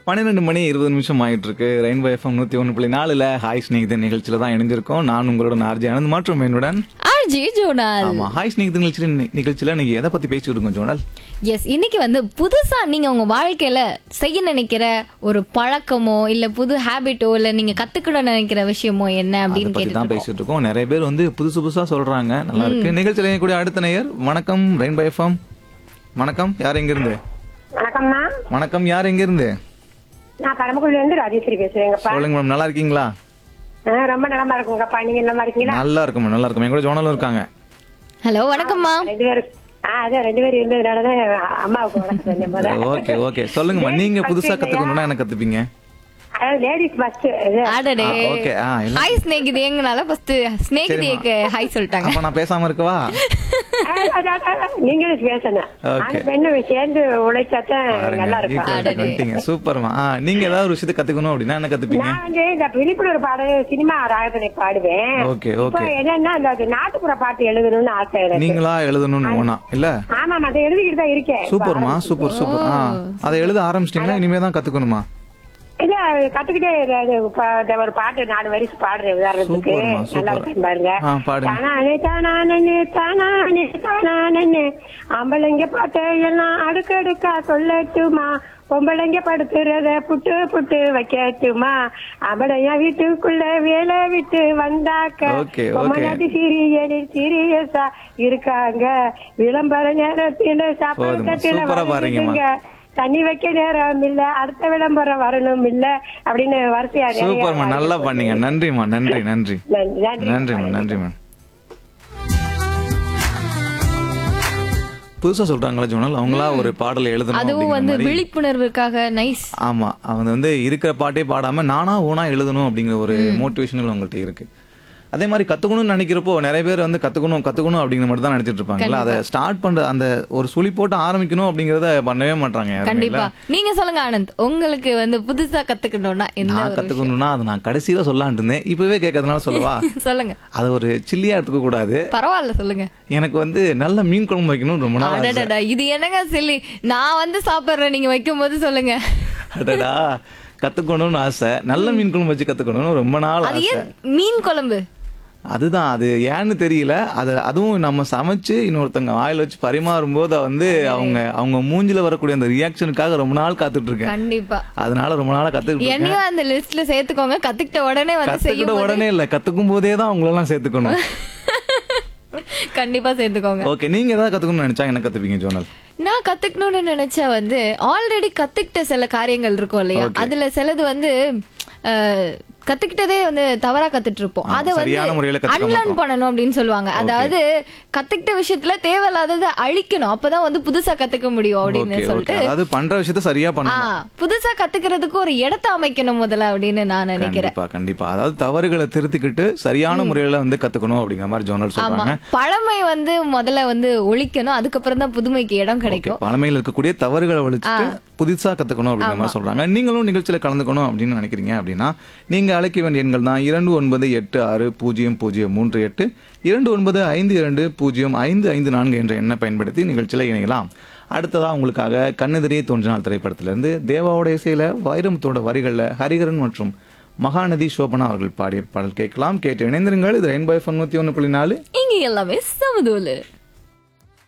பன்னிரெண்டு மணி இருபது நிமிஷம் ஆயிட்டு இருக்கு ரெயின்போ எஃப்எம் நூத்தி ஒன்று புள்ளி நாலுல ஹாய் ஸ்நேகிதன் நிகழ்ச்சியில தான் இணைஞ்சிருக்கோம் நான் உங்களுடன் ஆர்ஜி ஆனந்த் மற்றும் என்னுடன் ஆர்ஜி ஜோனால் ஆமா ஹாய் ஸ்நேகிதன் நிகழ்ச்சியில நிகழ்ச்சியில நீங்க எதை பத்தி பேசிட்டு இருக்கோம் ஜோனல் எஸ் இன்னைக்கு வந்து புதுசா நீங்க உங்க வாழ்க்கையில செய்ய நினைக்கிற ஒரு பழக்கமோ இல்ல புது ஹாபிட்டோ இல்ல நீங்க கத்துக்கணும்னு நினைக்கிற விஷயமோ என்ன அதை அப்படின்னு பத்தி தான் கேட்டு பேசிட்டு இருக்கோம் நிறைய பேர் வந்து புதுசு புதுசா சொல்றாங்க நல்லா இருக்கு நிகழ்ச்சியில கூடிய அடுத்த நேயர் வணக்கம் ரெயின்போ எஃப்எம் வணக்கம் யார் எங்க இருந்து வணக்கம்ண்ணா வணக்கம் யார் எங்க இருந்து நான் பரமக்குடில இருந்து ராஜேஸ்வரி பேசுறேங்கப்பா சொல்லுங்க மேடம் நல்லா இருக்கீங்களா ஆ, ரொம்ப நலமா இருக்குங்கப்பா நீங்க நல்லா இருக்கீங்களா நல்லா இருக்கும் நல்லா இருக்கும் என் கூட ஜோனலும் இருக்காங்க ஹலோ வணக்கம்மா ரெண்டு பேரும் ஆ அதான் ரெண்டு பேரும் இருந்ததுனாலதான் அம்மாவுக்கு வணக்கம் சொன்னேன் போல ஓகே ஓகே சொல்லுங்கம்மா நீங்க புதுசா கத்துக்கணும்னா என்ன கத்துப்பீங்க அதாவது லேடிஸ் ஃபர்ஸ்ட் இது ஆடடே ஆ, okay, ஆ, இல்ல. ஹாய் ஸ்நேகிதி எங்கனால ஃபர்ஸ்ட் ஸ்நேகிதிக்கு ஹாய் சொல்லிட்டாங்க அப்ப நான் பேசாம இருக்கவா ஆ, அதான், அதான், நீங்களும் பேசணும் Okay. ஆனா பெண்ணும் சேர்ந்து உழைச்சாதான் நல்லா இருக்கும் பாருங்க, equal பண்ணிட்டீங்க. சூப்பர்மா ஆ, நீங்க ஏதாவது ஒரு விஷயத்தை கத்துக்கணும் அப்படின்னா என்ன கத்துப்பீங்க நான் வந்து இந்த விழிப்புணர்வு பாடல் சினிமா ராகத்தினை பாடுவேன் ஓகே இப்போ ஓகே என்னன்னா அந்த நாட்டுப்புற பாட்டு எழுதணும்னு ஆசை எனக்கு நீங்களா எழுதணும்னு ஓனா இல்ல ஆமா அதை எழுதிக்கிட்டு தான் இருக்கேன் சூப்பர்மா சூப்பர் சூப்பர் ஆ அதை எழுத ஆரம்பிச்சிட்டீங்களா இனிமே தான் கத்துக்கணுமா இல்ல கத்துக்கிட்டே இரு. அது ப- இந்த ஒரு பாட்டு நாலு வரிசை பாடுறேன் உதாரணத்துக்கு சூப்பர்மா, நல்லா சூப்பர். இருக்கு பாருங்க ஆ, பாடுங்க. தானானே தானானே தானானே தானானே ஆம்பளைங்க பாட்டு எல்லாம் அடுக்கடுக்கா சொல்லட்டுமா பொம்பளைங்க படுத்துறத புட்டு புட்டு வைக்கட்டுமா ஆம்பளையா வீட்டுக்குள்ள வேலை விட்டு வந்தாக்க Okay, okay. பொம்மநாட்டி சீரியலில் சீரியஸா இருக்காங்க விளம்பர நேரத்துல சாப்பாடு போதுமா, தட்டுல சூப்பரா பாடுறீங்கம்மா. வந்துடுங்க. தண்ணி வைக்க நேரம் இல்ல அடுத்த விளம்பரம் வரணும் இல்ல அப்படின்னு வரிசையா நிறைய சூப்பர்மா நல்லா பண்ணீங்க நன்றிமா நன்றி நன்றி நன்றி, நன்றி. நன்றிமா நன்றிமா புதுசா சொல்றாங்களா ஜோனல் அவங்களா ஒரு பாடல் எழுதணும் அதுவும் அப்படிங்கிற வந்து மாதிரி. விழிப்புணர்வுக்காக நைஸ் ஆமா அவங்க வந்து இருக்கிற பாட்டே பாடாம நானா ஓனா எழுதணும் அப்படிங்கிற ஒரு மோட்டிவேஷனல் அவங்கள்ட்ட இருக்கு அதே மாதிரி கத்துக்கணும்னு நினைக்கிறப்போ நிறைய பேர் வந்து கத்துக்கணும் கத்துக்கணும் அப்படிங்கிற மட்டும் தான் நினைச்சிட்டு இருப்பாங்கல்ல அதை ஸ்டார்ட் பண்ற அந்த ஒரு சுழி போட்டு ஆரம்பிக்கணும் அப்படிங்கறத பண்ணவே மாட்டாங்க யாருமே கண்டிப்பா இல்ல? நீங்க சொல்லுங்க ஆனந்த் உங்களுக்கு வந்து புதுசா கத்துக்கணும்னா என்ன நான் ஒரு கத்துக்கணும்னா அது நான் கடைசியில சொல்லலாம்னு இருந்தேன் இப்பவே கேட்கறதுனால சொல்லவா விஷயம்? சொல்லுங்க அது ஒரு சில்லியா எடுத்துக்க கூடாது பரவாயில்ல சொல்லுங்க எனக்கு வந்து நல்ல மீன் குழம்பு வைக்கணும் ரொம்ப நாள் ஆசை. அடடடா இது என்னங்க சொல்லி நான் வந்து சாப்பிடுறேன் நீங்க வைக்கும் போது சொல்லுங்க அடடா கத்துக்கணும்னு ஆசை நல்ல மீன் குழம்பு வச்சு கத்துக்கணும்னு ரொம்ப நாள் அது ஆசை ஏன் மீன் குழம்பு அதுதான் அது ஏன்னு தெரியல அது அதுவும் நம்ம சமைச்சு இன்னொருத்தங்க வாயில வச்சு பரிமாறும் போது வந்து அவங்க அவங்க மூஞ்சில வரக்கூடிய அந்த ரியாக்ஷனுக்காக ரொம்ப நாள் காத்துட்டு இருக்கேன் கண்டிப்பா அதனால ரொம்ப நாளா கத்துக்கிட்டு இருக்கேன் என்னையும் அந்த லிஸ்ட்ல சேர்த்துக்கோங்க கத்துக்கிட்ட உடனே வந்து கத்துக்கிட்ட செய்யும் உடனே இல்ல கத்துக்கும் போதே தான் அவங்களெல்லாம் சேர்த்துக்கணும் கண்டிப்பா சேர்த்துக்கோங்க ஓகே நீங்க ஏதாவது கத்துக்கணும்னு நினைச்சா என்ன கத்துப்பீங்க ஜோனல் நான் கத்துக்கணும்னு நினைச்சா வந்து ஆல்ரெடி கத்துக்கிட்ட சில காரியங்கள் இருக்கும் இல்லையா அதுல சிலது வந்து அஹ், கத்துக்கிட்டதே வந்து தவறா கத்துட்டு இருப்போம் ஆ, அதை சரியான முறையில வந்து கத்துக்க அன்லேர்ன் மாட்டோம். பண்ணணும் அப்படின்னு சொல்லுவாங்க அதாவது கத்துக்கிட்ட விஷயத்துல தேவையில்லாததை அழிக்கணும் அப்பதான் வந்து புதுசா கத்துக்க முடியும் அப்படின்னு ஓகே ஓகே சொல்லிட்டு அதாவது பண்ற விஷயத்த சரியா ஆ பண்ணணும் புதுசா கத்துக்கிறதுக்கு ஒரு இடத்த அமைக்கணும் முதல்ல அப்படின்னு நான் நினைக்கிறேன் கண்டிப்பா கண்டிப்பா அதாவது தவறுகளை திருத்திக்கிட்டு சரியான முறையில வந்து கத்துக்கணும் அப்படிங்கிற மாதிரி ஜோனல் ஆமா சொல்றாங்க பழமை வந்து முதல்ல வந்து ஒழிக்கணும் அதுக்கப்புறம் தான் புதுமைக்கு இடம் ஓகே கிடைக்கும் பழமையில் இருக்கக்கூடிய தவறுகளை ஒழிச்சிட்டு புதுசா கத்துக்கணும் அப்படிங்கிற மாதிரி சொல்றாங்க நீங்களும் நிகழ்ச்சியில கலந்துக்கணும் அப்படின்னு நினைக்கிறீங்க அப்படின்னா நீங்க அழைக்க வேண்டிய எண்கள் தான் இரண்டு ஒன்பது எட்டு ஆறு பூஜ்ஜியம் பூஜ்ஜியம் மூன்று எட்டு இரண்டு ஒன்பது ஐந்து இரண்டு பூஜ்ஜியம் ஐந்து ஐந்து நான்கு என்ற எண்ணை பயன்படுத்தி நிகழ்ச்சியில இணையலாம் அடுத்ததா உங்களுக்காக கண்ணெதிரே தோன்றினால் திரைப்படத்திலிருந்து தேவாவோட இசையில வைரமுத்தோட வரிகள்ல ஹரிகரன் மற்றும் மகாநதி சோபனா அவர்கள் பாடிய பாடல் கேட்கலாம் கேட்டு இணைந்திருங்கள் இது ரெயின்பை தொண்ணூத்தி ஒன்று புள்ளி நாலு இங்க எல்லாமே சமதூலு